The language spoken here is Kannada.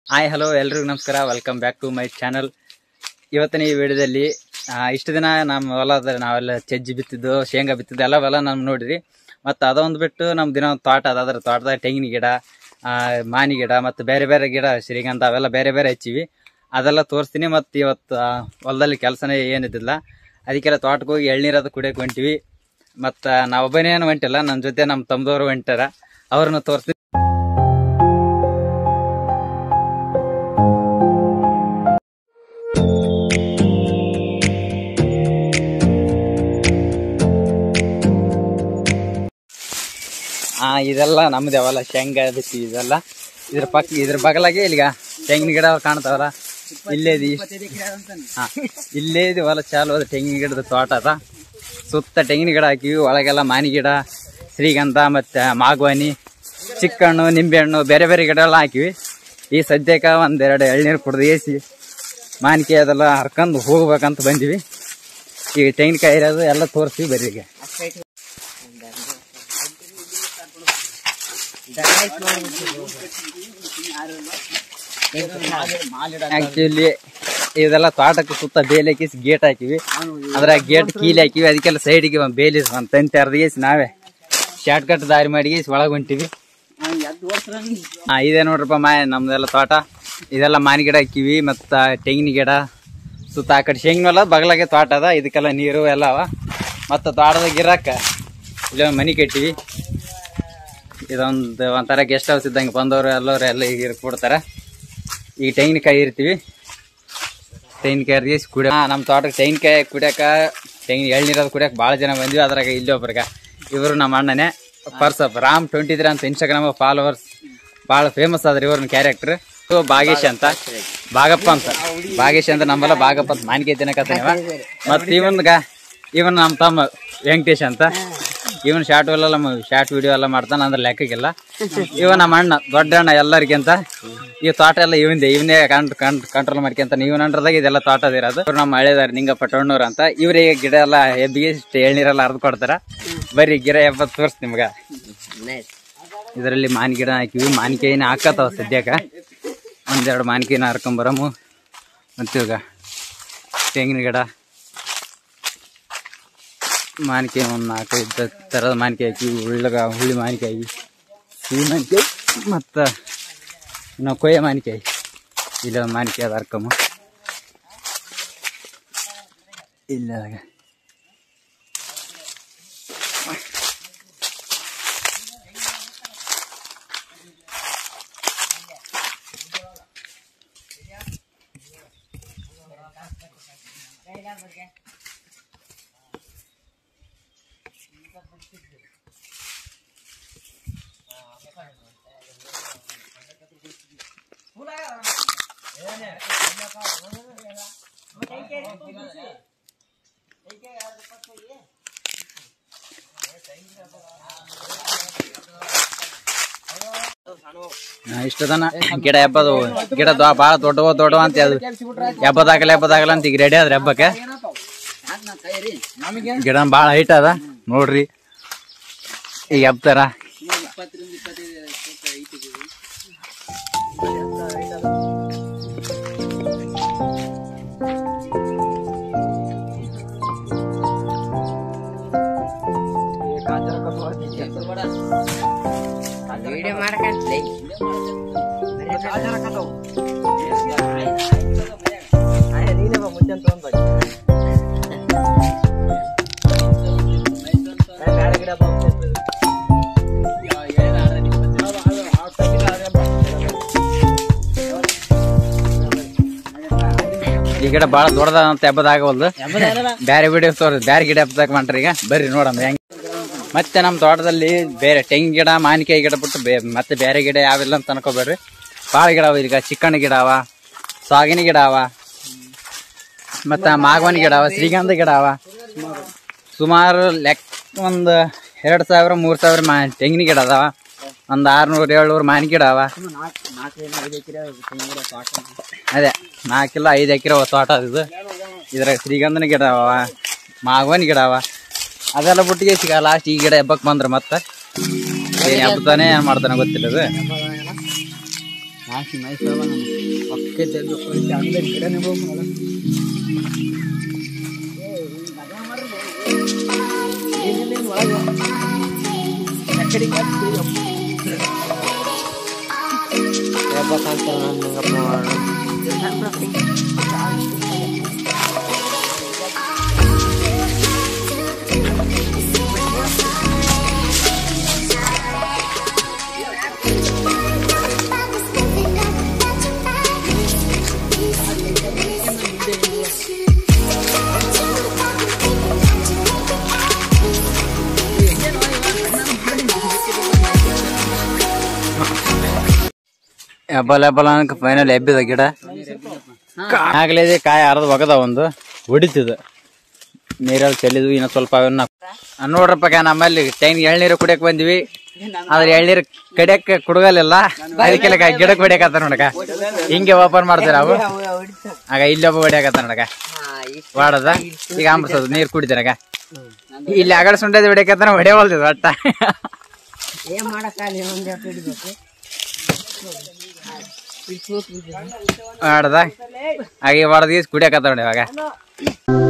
ಹಾಯ್ ಹಲೋ ಎಲ್ರಿಗೂ ನಮಸ್ಕಾರ welcome back to my channel ಇವತ್ತಿನ ಈ ವಿಡಿಯೋದಲ್ಲಿ ಆ, ಇಷ್ಟು ದಿನ ನಮ್ಮ ಹೊಲದ ನಾವೆಲ್ಲ ಚಜ್ಜಿ ಬಿತ್ತಿದ್ದು ಶೇಂಗಾ ಬಿತ್ತಿದ್ದು ಎಲ್ಲ ಹೊಲ ನಮ್ ನೋಡ್ರಿ ಮತ್ತು ಅದೊಂದು ಬಿಟ್ಟು ನಮ್ಮ ದಿನ ಒಂದು ತೋಟ ಅದ ಅದ್ರ ತೋಟದಾಗ ತೆಂಗಿನ ಗಿಡ ಆ, ಮಾನಿ ಗಿಡ ಮತ್ತು ಬೇರೆ ಬೇರೆ ಗಿಡ ಶ್ರೀಗಂಧ ಅವೆಲ್ಲ ಬೇರೆ ಬೇರೆ ಹಚ್ಚಿವಿ ಅದೆಲ್ಲ ತೋರಿಸ್ತೀನಿ ಮತ್ತು ಇವತ್ತು ಆ, ಹೊಲದಲ್ಲಿ ಕೆಲಸನೇ ಏನಿದ್ದಿಲ್ಲ ಅದಕ್ಕೆಲ್ಲ ತೋಟಕ್ಕೆ ಹೋಗಿ ಎಳ್ನೀರು ಅದು ಕುಡಿಯೋಕೆ ಹೊಂಟಿವಿ ಮತ್ತು ನಾವೊಬ್ಬನೇನು ಹೊಂಟಿಲ್ಲ ನನ್ನ ಜೊತೆ ನಮ್ಮ ತಮ್ಮದವರು ಹೊಂಟಾರ ಅವ್ರನ್ನ ತೋರಿಸ್ತೀನಿ ಆ ಇದೆಲ್ಲ ನಮ್ದು ಅವಲ್ಲ ಶೇಂಗಾ ಬಿತ್ತಿ ಇದೆಲ್ಲ ಇದ್ರ ಪಕ್ಕ ಇದ್ರ ಬಗಲಾಗೆ ಇಲ್ಲಿಗ ತೆಂಗಿನ ಗಿಡ ಕಾಣ್ತಾವಲ್ಲ ಇಲ್ಲೇ ಇದು ಇಷ್ಟ್- ಹಾ ಇಲ್ಲೇ ಇದು ಹೊಲ ಚಾಲು ಅದ ತೆಂಗಿನ ಗಿಡದ ತೋಟ ಅದ ಸುತ್ತ ತೆಂಗಿನ ಗಿಡ ಹಾಕಿವಿ ಒಳಗೆಲ್ಲ ಮಾನಿ ಗಿಡ ಶ್ರೀಗಂಧ ಮತ್ತೆ ಮಾಗವಾನಿ ಚಿಕ್ಕಣ್ಣು ನಿಂಬೆಹಣ್ಣು ಬೇರೆ ಬೇರೆ ಗಿಡ ಎಲ್ಲ ಹಾಕಿವಿ ಈ ಸದ್ಯಕ್ಕೆ ಒಂದೆರಡು ಎಳ್ನೀರು ಕುಡ್ದು ಏಸಿ ಮಾನಿಕೆ ಅದೆಲ್ಲ ಹರ್ಕೊಂಡು ಹೋಗ್ಬೇಕಂತ ಬಂದಿವಿ ಈಗ ತೆಂಗಿನಕಾಯಿ ಇರೋದು ಎಲ್ಲ ತೋರಿಸ್ತೀವಿ ಬರ್ರಿ ಈಗ ಆಕ್ಚುಲಿ ಇದೆಲ್ಲ ತೋಟಕ್ಕೆ ಸುತ್ತ ಬೇಲಿ ಹಾಕಿಸಿ ಗೇಟ್ ಹಾಕಿವಿ ಅದ್ರ ಗೇಟ್ ಕೀಲಿ ಹಾಕಿವಿ ಅದಕ್ಕೆಲ್ಲ ಸೈಡ್ಗೆ ಒಂದು ಬೇಲಿ ಒಂದು ತಂತಿ ಅರ್ದಿಗೇಸಿ ನಾವೇ ಶಾರ್ಟ್ ಕಟ್ ದಾರಿ ಮಾಡಿ ಒಳಗೆ ಹೊಂಟಿವಿ ಹಾ ಇದೆ ನೋಡ್ರಪ್ಪ ಮಾ ನಮ್ದೆಲ್ಲ ತೋಟ ಇದೆಲ್ಲ ಮಾನಿ ಗಿಡ ಹಾಕಿವಿ ಮತ್ತ ತೆಂಗಿನ ಗಿಡ ಸುತ್ತ ಆ ಕಡೆ ಶೇಂಗಿನ ಹೊಲ ಬಗಲಾಗೆ ತೋಟ ಅದ ಇದಕ್ಕೆಲ್ಲ ನೀರು ಎಲ್ಲ ಅವ ಮತ್ತ ತೋಟದಾಗ ಇರಾಕ ಇಲ್ಲೊಂದು ಮನಿ ಕಟ್ಟಿವಿ ಇದೊಂದು ಒಂಥರ ಗೆಸ್ಟ್ ಹೌಸ್ ಇದ್ದಂಗೆ ಬಂದವರು ಎಲ್ಲರೂ ಎಲ್ಲ ಈಗ ಕೊಡ್ತಾರ ಈಗ ತೆಂಗಿನಕಾಯಿ ಇರ್ತೀವಿ ತೆಂಗಿನಕಾಯಿ ಅರ್ಗಿಸಿ ಕುಡಿಯ ನಮ್ಮ ತೋಟಕ್ಕೆ ತೆಂಗಿನಕಾಯಿ ಕುಡಿಯಾಕ ತೆಂಗಿನ ಎಳ್ನೀರದು ಕುಡಿಯಕ್ಕೆ ಭಾಳ ಜನ ಬಂದ್ವಿ ಅದ್ರಾಗ ಇಲ್ಲಿ ಒಬ್ರಿಗೆ ಇವರು ನಮ್ಮ ಅಣ್ಣನೇ ಪರ್ಸಪ್ ರಾಮ್ ಟ್ವೆಂಟಿ ತ್ರೀ ಅಂತ ಇನ್ಸ್ಟಾಗ್ರಾಮ್ ಫಾಲೋವರ್ಸ್ ಭಾಳ ಫೇಮಸ್ ಆದ್ರಿ ಇವ್ರನ್ನ ಕ್ಯಾರೆಕ್ಟರ್ ಭಾಗೇಶ್ ಅಂತ ಭಾಗಪ್ಪ ಅಂತ ಭಾಗೇಶ್ ಅಂತ ನಮ್ಮಲ್ಲ ಭಾಗಪ್ಪ ಅಂತ ಮಾನಿಕೆ ತಿನ್ನಕತ್ತಾನ ಮತ್ತೆ ಇವನ್ಗ ಇವನ್ ನಮ್ಮ ತಮ್ಮ ವೆಂಕಟೇಶ್ ಅಂತ ಇವನ್ ಶಾರ್ಟ್ ಎಲ್ಲ ಶಾರ್ಟ್ ವಿಡಿಯೋ ಎಲ್ಲ ಮಾಡ್ತಾನ ಅಂದ್ರೆ ಲೆಕ್ಕಕ್ಕಿಲ್ಲ ಇವ ನಮ್ಮ ಅಣ್ಣ ದೊಡ್ಡ ಅಣ್ಣ ಎಲ್ಲರಿಗಿಂತ ಈ ತೋಟ ಎಲ್ಲ ಇವಂದೆ ಇವನೇ ಕಂಟ್ ಕಂಟ್ ಕಂಟ್ರೋಲ್ ಮಾಡ್ಕೊಂತ ಇವನ್ ಅಂಡ್ರದಾಗ ಇದೆಲ್ಲ ತೋಟದ ಇರೋದು ಇವ್ರು ನಮ್ಮ ಹಳೇದಾರ ನಿಂಗಪ್ಪ ಟೊಣ್ಣೂರ್ ಅಂತ ಇವ್ರಿಗೆ ಗಿಡ ಎಲ್ಲ ಎಬ್ಬಿಗೆ ಇಷ್ಟು ಎಳ್ನೀರೆಲ್ಲ ಹರಿದು ಕೊಡ್ತಾರ ಬರೀ ಗಿಡ ಎಬ್ಬತ್ ತೋರ್ಸ್ ನಿಮ್ಗ ಇದರಲ್ಲಿ ಮಾನ್ ಗಿಡ ಹಾಕಿವಿ ಮಾನಿಕಾಯಿನ ಹಾಕತ್ತವ ಸದ್ಯಕ್ಕ ಒಂದೆರಡು ಮಾನಿಕಾಯಿನ ಹರ್ಕೊಂಬರಮು ಮತ್ತು ಇವಾಗ ತೆಂಗಿನ ಗಿಡ ಮಾನಿಕಾಯಿ ಒಂದು ನಾಲ್ಕೈದು ಥರದ ಮಾನಿಕಾಯಿ ಹಾಕಿ ಉಳ್ಳಗ ಹುಳಿ ಮಾನಿಕಾಯಿ ಸಿಹಿ ಮಾನಿಕಾಯಿ ಮತ್ತು ಇನ್ನು ಕೊಯ್ಯ ಮಾನಿಕಾಯಿ ಇಲ್ಲ ಒಂದು ಮಾನಿಕಾಯಿ ಅದು ಹರ್ಕಮ್ಮ ಇಲ್ಲ ಇಷ್ಟದನ ಗಿಡ ಹಬ್ಬದು ಗಿಡ ದೊ- ಬಾಳ ದೊಡ್ಡವ ದೊಡ್ಡವ ಅಂತ ಅದು ಹಬ್ಬದಾಗಲ್ಲ ಹಬ್ಬದಾಗಲ್ಲ ಅಂತ ಈಗ ರೆಡಿ ಆದ್ರೆ ಹಬ್ಬಕ್ಕೆ ಗಿಡ ಬಾಳ ಹೈಟ್ ಅದ ನೋಡ್ರಿ ಈಗ ಹಬ್ತಾರ ವಿಡಿಯೋ ಮಾಡಕಂತಲೇ ಈ ಗಿಡ ಬಾಳ ದೊಡ್ಡದ ಅಂತ ಹಬ್ಬದಾಗವಲ್ದು ಬ್ಯಾರೆ ವಿಡಿಯೋ ತೋರ್ ಬ್ಯಾರೆ ಗಿಡ ಹಬ್ಬದಾಗ ಮಾಡ್ರಿ ಈಗ ಬರ್ರಿ ನೋಡಮ್ಮ ಹೆಂಗ್ ಮತ್ತೆ ನಮ್ಮ ತೋಟದಲ್ಲಿ ಬೇರೆ ತೆಂಗಿನ ಗಿಡ ಮಾನಿಕಾಯಿ ಗಿಡ ಬಿಟ್ಟು ಬೇ ಮತ್ತೆ ಬೇರೆ ಗಿಡ ಯಾವಿಲ್ಲ ಅಂತ ಅನ್ಕೋಬೇಡ್ರಿ ಭಾಳ ಗಿಡ ಅವ ಈಗ ಚಿಕ್ಕಣ್ಣ ಗಿಡ ಅವ ಸಾಗಿನ ಗಿಡ ಅವ ಮತ್ತ ಮಾಗವನಿ ಗಿಡ ಅವ ಶ್ರೀಗಂಧ ಗಿಡ ಅವ ಸುಮಾರು ಲೆಕ್ಕ ಒಂದು ಎರಡು ಸಾವಿರ ಮೂರು ಸಾವಿರ ಮಾ ತೆಂಗಿನ ಗಿಡ ಅದಾವ ಒಂದು ಆರ್ನೂರು ಏಳ್ನೂರು ಮಾನಿ ಗಿಡ ಅವ ಅದೇ ನಾಲ್ಕಿಲ್ಲ ಐದು ಎಕರೆ ತೋಟ ಅದು ಇದು ಇದ್ರಾಗ ಶ್ರೀಗಂಧನ ಗಿಡ ಅವ ಮಾಗವನಿ ಗಿಡ ಅವ ಅದೆಲ್ಲ ಬಿಟ್ಟಿಗೆ ಸಿಗ ಲಾಸ್ಟ್ ಈ ಗಿಡ ಹಬ್ಬಕ್ಕೆ ಬಂದ್ರೆ ಮತ್ತೆ ಏನ್ ಹಬ್ಬತಾನೆ ಏನ್ ಮಾಡ್ತಾನೆ ಗೊತ್ತಿಲ್ಲ ಅದು ಆಸಿ ಮೈಸೂರು ನಾನು ಒಕ್ಕೆ ತೆಗೆದು ಅಂಗಡಿ ಗಿಡನೇ ಹೋಗ್ಮಲ್ಲ ಎಬ್ಬಲ್ ಎಬ್ಬಲ್ ಅನ್ಕ ಫೈನಲ್ ಎಬ್ಬಿದ ಗಿಡ ಆಗ್ಲೇದೆ ಕಾಯಿ ಅರ್ಧ ಒಗದ ಒಂದು ಹೊಡಿತಿದ ನೀರಲ್ಲಿ ಚೆಲ್ಲಿದ್ವಿ ಇನ್ನ ಸ್ವಲ್ಪ ಅವನ್ನ ಆ, ನೋಡ್ರಪ್ಪ ಕ ನಮ್ಮಲ್ಲಿ ಟೈನ್ ಎಳ್ನೀರು ಕುಡಿಯಕ್ ಬಂದಿವಿ ಆದ್ರೆ ಎಳ್ನೀರು ಕಡಿಯಕ್ ಕುಡುಗಲಿಲ್ಲ ಅದಕ್ಕೆಲ್ಲ ಕಾ- ಗಿಡಕ್ ಹೊಡಿಯಕತ್ತ ನೋಡಕ ಹಿಂಗೆ ಓಪನ್ ಮಾಡ್ತಾರ ಅವು ಆಗ ಇಲ್ಲಿ ಒಬ್ಬ ಹೊಡಿಯಕತ್ತ ನೋಡಕ ವಾಡದ ಈಗ ಅಂಬ್ಸೋದು ನೀರ್ ಕುಡಿತಾರಗ ಇಲ್ಲಿ ಆಗಡ ಸುಂಡದ ಹೊಡಿಯಕತ್ತಾನ ಹೊಡೆಯವಲ್ದು ಒಟ್ಟ ಏನ್ ಮಾಡಕ್ಕಾಗಲ್ಲ ಒಂದ್ ಎರಡು ಹಿಡಿಬೇಕು ವಾಡದ ಹಾಗೆ ಹೊಡೆದ ಕುಡಿಯಕತ್ತ ನೋಡಿ ಇವಾಗ